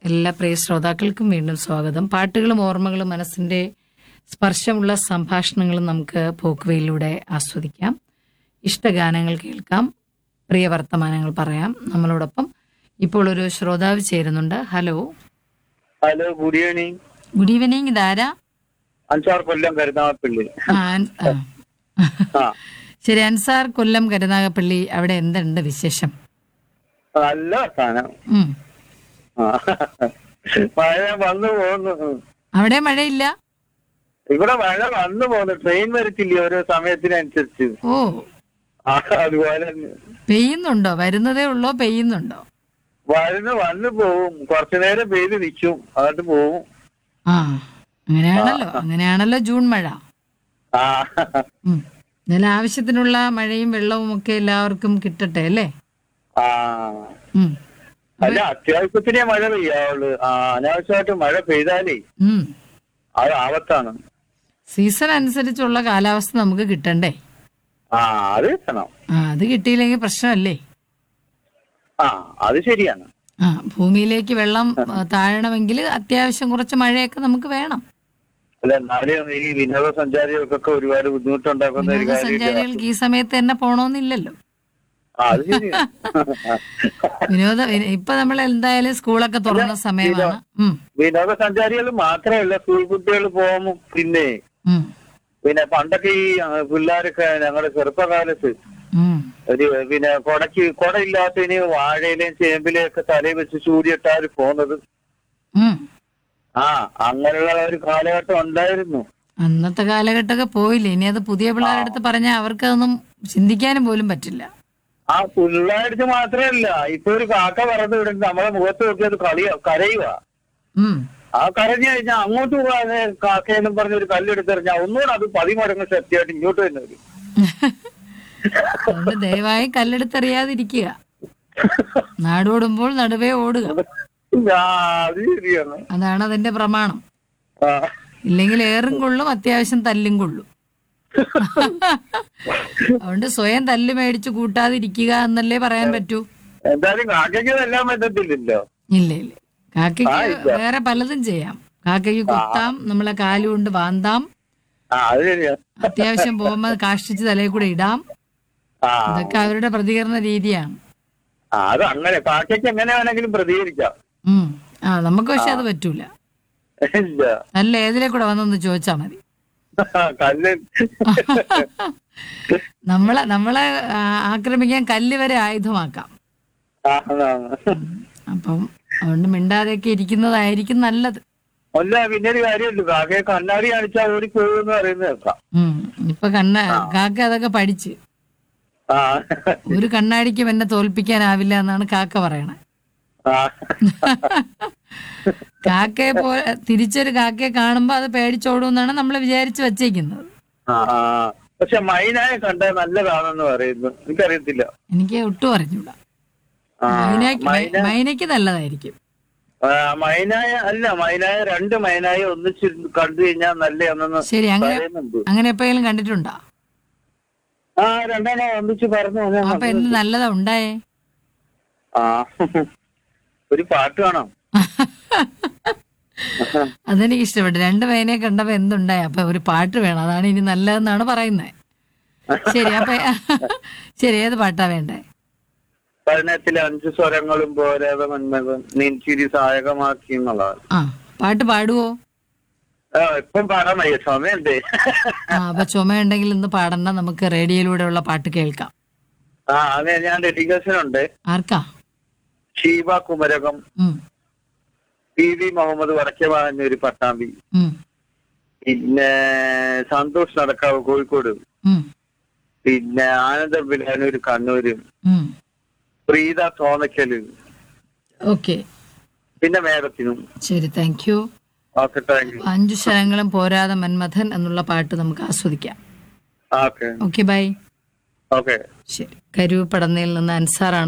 എല്ലാ പ്രിയ ശ്രോതാക്കൾക്കും വീണ്ടും സ്വാഗതം പാട്ടുകളും ഓർമ്മകളും മനസ്സിന്റെ സ്പർശമുള്ള സംഭാഷണങ്ങളും നമുക്ക് പോക്കുവയിലൂടെ ആസ്വദിക്കാം ഇഷ്ടഗാനങ്ങൾ കേൾക്കാം പ്രിയ വർത്തമാനങ്ങൾ പറയാം നമ്മളോടൊപ്പം ഇപ്പോൾ ഒരു ശ്രോതാവ് ചേരുന്നുണ്ട് hello hello good evening good evening ഇതാരാ അഞ്ചാറ് കൊല്ലം കരുതാമപ്പള്ളി ആ, അൻ- ആ. ആ ശരി അൻസാർ കൊല്ലം കരുനാഗപ്പള്ളി അവിടെ എന്തുണ്ട് വിശേഷം നല്ല സ്ഥാനം ഉം. ആ. മഴ വന്നു പോകുന്നു അവിടെ മഴയില്ല ഇവിടെ മഴ വന്നു പോകുന്നു ട്രെയിൻ വരത്തില്ലേ ഓരോ സമയത്തിനനുസരിച്ച് ഓ ആ, അതുപോലെ തന്നെ. പെയ്യുന്നുണ്ടോ വരുന്നതേ ഉള്ളോ പെയ്യുന്നുണ്ടോ വരുന്നു വന്നു പോവും കുറച്ചു നേരം പെയ്ത് നിൽക്കും എന്നിട്ട് പോവും ആ അങ്ങനെയാണല്ലോ അങ്ങനെയാണല്ലോ ജൂൺ മഴ ആ ഉം. എന്നാലും ആവശ്യത്തിനുള്ള മഴയും വെള്ളവും ഒക്കെ എല്ലാവർക്കും കിട്ടട്ടെ അല്ലേ ആ ഉം. അല്ല അത്യാവശ്യത്തിനേ മഴ പെയ്യാവുള്ളൂ ആ അനാവശ്യമായിട്ട് മഴ പെയ്താലേ ഉം. അത് ആപത്താണ് സീസൺ അനുസരിച്ചുള്ള കാലാവസ്ഥ നമുക്ക് കിട്ടണ്ടേ ആ അത് കിട്ടണം ആ അത് കിട്ടിയില്ലെങ്കിൽ പ്രശ്നമല്ലേ ആ അത് ശരിയാണ് ആ ഭൂമിയിലേക്ക് വെള്ളം ആ, താഴണമെങ്കിൽ അത്യാവശ്യം കുറച്ച് മഴയൊക്കെ നമുക്ക് വേണം അല്ല എന്നാലും ഈ വിനോദസഞ്ചാരികൾക്കൊക്കെ ഒരുപാട് ബുദ്ധിമുട്ടുണ്ടാക്കുന്ന ഒരു കാര്യം വിനോദസഞ്ചാരികൾക്ക് ഈ സമയത്ത് തന്നെ പോണോന്നില്ലല്ലോ ആ, അത് ശരിയാണ് വിനോദ വിന- ഇപ്പൊ നമ്മൾ എന്തായാലും സ്കൂളൊക്കെ തുറന്ന സമയമാണ് ഉം. വിനോദസഞ്ചാരികൾ മാത്രമല്ല സ്കൂൾ കുട്ടികൾ പോകും പിന്നെ ഉം. പിന്നെ പണ്ടൊക്കെ ഈ ആ, പിള്ളേരൊക്കെ ഞങ്ങളുടെ ചെറുപ്പകാലത്ത് ഉം. ഒരു പിന്നെ കൊടക്ക് കൊട ഇല്ലാത്തതിന് വാഴയിലെയും ചേമ്പിലെയും ഒക്കെ തലയിൽ വെച്ച് ചൂടിയിട്ടാണ് പോകുന്നത് ഉം. ആ അങ്ങനെയുള്ള ഒരു കാലഘട്ടം ഉണ്ടായിരുന്നു അന്നത്തെ കാലഘട്ടമൊക്കെ പോയില്ലേ ഇനി അത് പുതിയ പിള്ളേരുടെ അടുത്ത് പറഞ്ഞാൽ അവർക്കതൊന്നും ചിന്തിക്കാനും പോലും പറ്റില്ല ആ പിള്ളേർക്ക് മാത്രമല്ല ഇപ്പൊ ഒരു കാക്ക പറന്ന് വിടുന്നത് നമ്മളെ മുഖത്ത് നോക്കിയത് കളിയ കരയുക ഉം. ആ കരഞ്ഞു കഴിഞ്ഞാൽ അങ്ങോട്ട് പോകാതെ കാക്കയെന്നും പറഞ്ഞ് ഒരു കല്ലെടുത്തെറിഞ്ഞാൽ ഒന്നുകൂടെ അത് പതിമടങ്ങ് ശക്തിയായിട്ട് ഇങ്ങോട്ട് തന്നെ വരും അതുകൊണ്ട് ദയവായി കല്ലെടുത്തെറിയാതിരിക്കുക നാടോടുമ്പോൾ നടുവേ ഓടുക ആ, അത് ശരിയാണ് അതാണ് അതിന്റെ പ്രമാണം ആ, ഇല്ലെങ്കിൽ ഏറും കൊള്ളും അത്യാവശ്യം തല്ലും കൊള്ളും അതുകൊണ്ട് സ്വയം തല്ല് മേടിച്ച് കൂട്ടാതിരിക്കുക എന്നല്ലേ പറയാൻ പറ്റൂ എന്തായാലും കാക്കയ്ക്ക് എല്ലാം പറ്റത്തില്ലല്ലോ ഇല്ല ഇല്ല കാക്കയ്ക്ക് വേറെ പലതും ചെയ്യാം കാക്കയ്ക്ക് കുത്താം നമ്മളെ കാലുകൊണ്ട് വാന്താം ആ അത് ശരിയാ അത്യാവശ്യം പോകുമ്പോൾ കാഷ്ടിച്ച് തലയിൽ കൂടെ ഇടാം ആ അതൊക്കെ അവരുടെ പ്രതികരണ രീതിയാണ് ആ, അത് അങ്ങനെ കാക്കയ്ക്ക് എങ്ങനെ വേണമെങ്കിലും പ്രതികരിക്കാം ഉം. ആ നമുക്ക് പക്ഷെ അത് പറ്റൂല ഇല്ല നല്ല ഏതിലെ കൂടെ വന്നൊന്ന് ചോദിച്ചാ മതി കല്ല് നമ്മളെ നമ്മളെ ആ, ആക്രമിക്കാൻ കല്ല് വരെ ആയുധമാക്കാം ആ, ആ. അപ്പം അതുകൊണ്ട് മിണ്ടാതെയൊക്കെ ഇരിക്കുന്നതായിരിക്കും നല്ലത് അല്ല പിന്നെ ഒരു കാര്യമുണ്ട് കാക്കയെ കണ്ണാടി കാണിച്ചാൽ ഓടി പോകുമെന്ന് പറയുന്നത് കേൾക്കാം ഉം. ഇപ്പൊ കണ്ണ കാക്ക അതൊക്കെ പഠിച്ച് ആ ഒരു കണ്ണാടിക്കും എന്നെ തോൽപ്പിക്കാനാവില്ല എന്നാണ് കാക്ക പറയണത് ആ കാക്കയെ പോലെ തിരിച്ചൊരു കാക്കയെ കാണുമ്പോ അത് പേടിച്ചോടും എന്നാണ് നമ്മൾ വിചാരിച്ചു വെച്ചേക്കുന്നത് ആ ആ. പക്ഷെ മൈനായെ കണ്ടാൽ നല്ലതാണെന്ന് പറയുന്നു എനിക്കറിയത്തില്ല എനിക്ക് ഒട്ടും അറിഞ്ഞൂടാ ആ മൈനയ്ക്ക് മൈന മൈനയ്ക്ക് നല്ലതായിരിക്കും ആ, മൈനായ അല്ല മൈനായ രണ്ട് മൈനായ ഒന്നിച്ച് കണ്ടു കഴിഞ്ഞാൽ നല്ലതാണെന്ന് ശരി അങ്ങനെ പറയുന്നുണ്ട് അങ്ങനെ എപ്പോഴെങ്കിലും കണ്ടിട്ടുണ്ടോ ആ രണ്ടെണ്ണം ഒന്നിച്ച് പറഞ്ഞു ഞാൻ അപ്പൊ എന്ത് നല്ലതാ ഉണ്ടായേ ആ ഒരു പാട്ട് കാണാം അതെനിക്ക് ഇഷ്ടപ്പെട്ടു രണ്ട് പേനെ കണ്ടപ്പോ എന്തുണ്ടായി അപ്പൊ ഒരു പാട്ട് വേണം അതാണ് ഇനി നല്ലതെന്നാണ് പറയുന്നത് ശരി അപ്പൊ ശരി ഏത് പാട്ടാ വേണ്ടേ പഠനത്തിലെ അഞ്ച് സ്വരങ്ങളും പോരാതെ മന്മകം നെഞ്ചിരി സഹായകമാക്കി എന്നുള്ളതാണ് ആ പാട്ട് പാടുവോ ആ, ഇപ്പം പാടാൻ വയ്യ സമയണ്ടേ ആ അപ്പൊ ചുമയുണ്ടെങ്കിൽ ഇന്ന് പാടണ്ട നമുക്ക് റേഡിയോയിലൂടെയുള്ള പാട്ട് കേൾക്കാം ആ അതെ ഞാൻ ഡെഡിക്കേഷൻ ഉണ്ട് ആർക്കാ ഷീബ കുമരകം ഉം, പി വി മുഹമ്മദ് വടക്കേവാങ്ങൂര് പട്ടാമ്പി ഉം, പിന്നെ സന്തോഷ് നടക്കാവ് കോഴിക്കോട് ഉം, പിന്നെ ആനന്ദ ബിലാനൂര് കണ്ണൂര് ഉം. പ്രീത തോന്നക്കല് ഓക്കെ പിന്നെ മേഘത്തിനും ശരി thank you okay thank you അഞ്ചു ശരങ്ങളും പോരാതെ മന്മഥൻ എന്നുള്ള പാട്ട് നമുക്ക് ആസ്വദിക്കാം ഓക്കെ ഓക്കെ ബൈ ഓക്കെ ശരി കരൂർ പടന്നയിൽ നിന്ന് അൻസാറാണ്